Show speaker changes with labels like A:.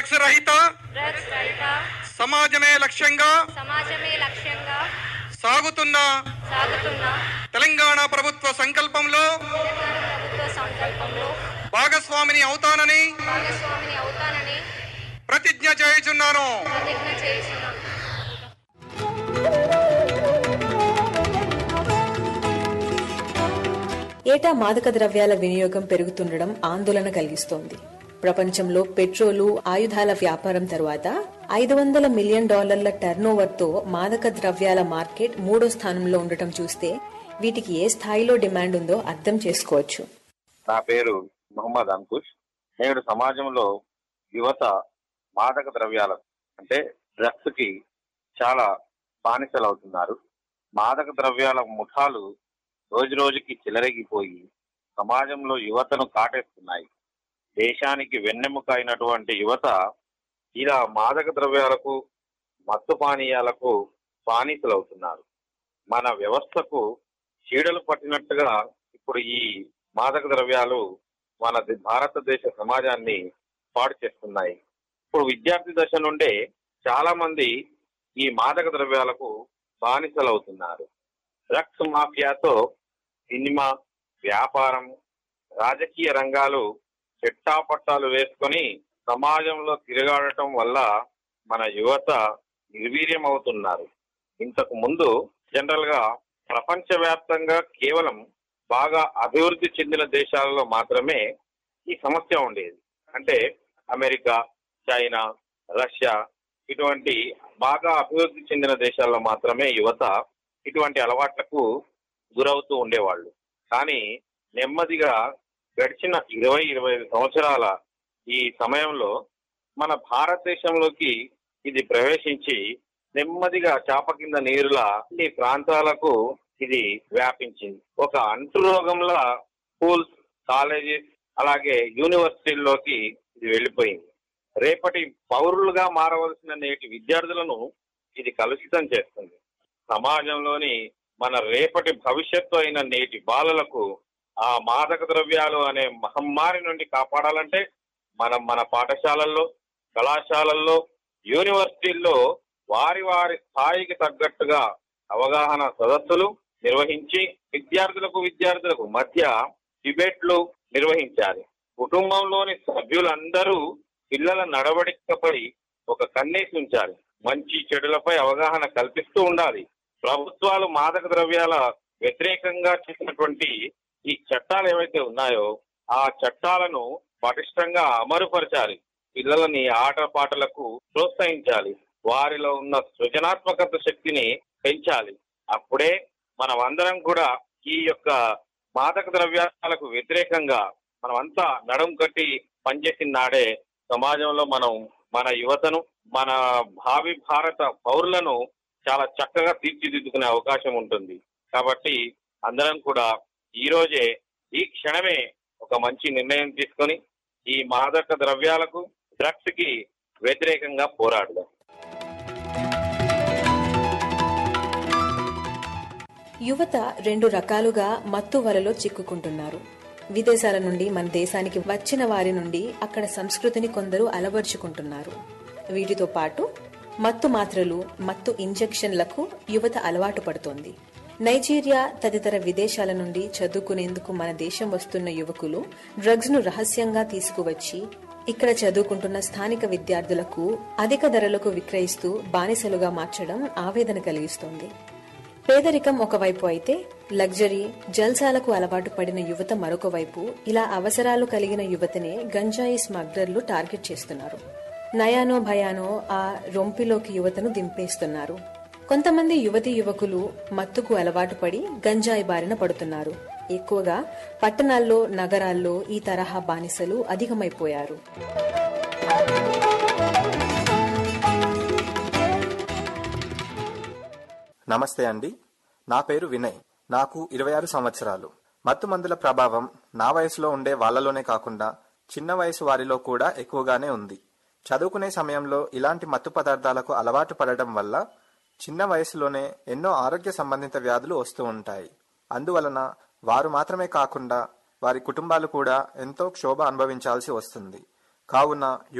A: drugs రహిత
B: drugs రహిత
A: సమాజమే లక్ష్యంగా
B: సమాజమే లక్ష్యంగా
A: సాగుతున్న
B: సాగుతున్న
A: తెలంగాణ ప్రభుత్వ సంకల్పంలో
B: తెలంగాణ ప్రభుత్వ సంకల్పంలో
A: భాగస్వామిని అవుతానని
B: భాగస్వామిని అవుతానని
A: ప్రతిజ్ఞ చేయుచున్నాను
B: ప్రతిజ్ఞ చేస్తున్నాను
C: ఏటా మాదక ద్రవ్యాల వినియోగం పెరుగుతుండడం ఆందోళన కలిగిస్తోంది ప్రపంచంలో పెట్రోలు ఆయుధాల వ్యాపారం తరువాత ఐదు వందల మిలియన్ డాలర్ల టర్నోవర్తో మాదక ద్రవ్యాల మార్కెట్ మూడో స్థానంలో ఉండటం చూస్తే వీటికి ఏ స్థాయిలో డిమాండ్ ఉందో అర్థం చేసుకోవచ్చు
D: నా పేరు మహమ్మద్ అంకుష్ నేడు సమాజంలో యువత మాదక ద్రవ్యాల అంటే డ్రగ్స్ కి చాలా బానిసలవుతున్నారు మాదక ద్రవ్యాల ముఠాలు రోజు రోజుకి చెలరేగిపోయి సమాజంలో యువతను కాటేస్తున్నాయి దేశానికి వెన్నెముక అయినటువంటి యువత ఇలా మాదక ద్రవ్యాలకు మత్తు పానీయాలకు బానిసలవుతున్నారు మన వ్యవస్థకు చీడలు పట్టినట్టుగా ఇప్పుడు ఈ మాదక ద్రవ్యాలు మన ది- భారతదేశ సమాజాన్ని పాడు చేస్తున్నాయి ఇప్పుడు విద్యార్థి దశ నుండే చాలా మంది ఈ మాదక ద్రవ్యాలకు బానిసలవుతున్నారు డ్రగ్స్ మాఫియాతో సినిమా వ్యాపారం రాజకీయ రంగాలు చెట్టాపట్టాలు వేసుకొని సమాజంలో తిరగాడటం వల్ల మన యువత నిర్వీర్యం అవుతున్నారు ఇంతకు ముందు జనరల్ గా ప్రపంచవ్యాప్తంగా కేవలం బాగా అభివృద్ధి చెందిన దేశాలలో మాత్రమే ఈ సమస్య ఉండేది అంటే అమెరికా చైనా రష్యా ఇటువంటి బాగా అభివృద్ధి చెందిన దేశాల్లో మాత్రమే యువత ఇటువంటి అలవాట్లకు గురవుతూ ఉండేవాళ్ళు కానీ నెమ్మదిగా గడిచిన ఇరవై ఇరవై ఐదు సంవత్సరాల ఈ సమయంలో మన భారతదేశంలోకి ఇది ప్రవేశించి నెమ్మదిగా చాప కింద నీరులా ఈ ప్రాంతాలకు ఇది వ్యాపించింది ఒక అంటురోగంలా స్కూల్స్ కాలేజెస్ అలాగే యూనివర్సిటీల్లోకి ఇది వెళ్ళిపోయింది రేపటి పౌరులుగా మారవలసిన నేటి విద్యార్థులను ఇది కలుషితం చేస్తుంది సమాజంలోని మన రేపటి భవిష్యత్తు అయిన నేటి బాలలకు ఆ మాదక ద్రవ్యాలు అనే మహమ్మారి నుండి కాపాడాలంటే మనం మన పాఠశాలల్లో కళాశాలల్లో యూనివర్సిటీల్లో వారి వారి స్థాయికి తగ్గట్టుగా అవగాహన సదస్సులు నిర్వహించి విద్యార్థులకు విద్యార్థులకు మధ్య డిబేట్లు నిర్వహించాలి కుటుంబంలోని సభ్యులందరూ పిల్లల నడవడికపై ఒక కన్నేసి ఉంచాలి మంచి చెడులపై అవగాహన కల్పిస్తూ ఉండాలి ప్రభుత్వాలు మాదక ద్రవ్యాల వ్యతిరేకంగా చేసినటువంటి ఈ చట్టాలు ఏవైతే ఉన్నాయో ఆ చట్టాలను పటిష్టంగా అమలుపరచాలి పిల్లలని ఆటపాటలకు ప్రోత్సహించాలి వారిలో ఉన్న సృజనాత్మకత శక్తిని పెంచాలి అప్పుడే మనం అందరం కూడా ఈ యొక్క మాదక ద్రవ్యాలకు వ్యతిరేకంగా మనమంతా నడుం కట్టి పనిచేసిన నాడే సమాజంలో మనం మన యువతను మన భావి భారత పౌరులను చాలా చక్కగా తీర్చిదిద్దుకునే అవకాశం ఉంటుంది కాబట్టి అందరం కూడా ఈ రోజే ఈ క్షణమే ఒక మంచి నిర్ణయం తీసుకొని ఈ మాదక ద్రవ్యాలకు డ్రగ్స్ కి వ్యతిరేకంగా పోరాడదాం
C: యువత రెండు రకాలుగా మత్తు వలలో చిక్కుకుంటున్నారు విదేశాల నుండి మన దేశానికి వచ్చిన వారి నుండి అక్కడ సంస్కృతిని కొందరు అలవర్చుకుంటున్నారు వీటితో పాటు మత్తు మాత్రలు మత్తు ఇంజెక్షన్లకు యువత అలవాటు పడుతోంది నైజీరియా తదితర విదేశాల నుండి చదువుకునేందుకు మన దేశం వస్తున్న యువకులు డ్రగ్స్ ను రహస్యంగా తీసుకువచ్చి ఇక్కడ చదువుకుంటున్న స్థానిక విద్యార్థులకు అధిక ధరలకు విక్రయిస్తూ బానిసలుగా మార్చడం ఆవేదన కలిగిస్తోంది పేదరికం ఒకవైపు అయితే లగ్జరీ జల్సాలకు అలవాటు పడిన యువత మరొక వైపు ఇలా అవసరాలు కలిగిన యువతనే గంజాయి స్మగ్లర్లు టార్గెట్ చేస్తున్నారు నయానో భయానో ఆ రొంపిలోకి యువతను దింపేస్తున్నారు కొంతమంది యువతి యువకులు మత్తుకు అలవాటు పడి గంజాయి బారిన పడుతున్నారు ఎక్కువగా పట్టణాల్లో నగరాల్లో ఈ తరహా బానిసలు అధికమైపోయారు
E: నమస్తే అండి నా పేరు వినయ్ నాకు ఇరవై ఆరు సంవత్సరాలు మత్తు మందుల ప్రభావం నా వయసులో ఉండే వాళ్ళలోనే కాకుండా చిన్న వయసు వారిలో కూడా ఎక్కువగానే ఉంది చదువుకునే సమయంలో ఇలాంటి మత్తు పదార్థాలకు అలవాటు పడటం వల్ల చిన్న వయసులోనే ఎన్నో ఆరోగ్య సంబంధిత వ్యాధులు వస్తూ ఉంటాయి అందువలన వారు మాత్రమే కాకుండా వారి కుటుంబాలు కూడా ఎంతో క్షోభ అనుభవించాల్సి వస్తుంది కావున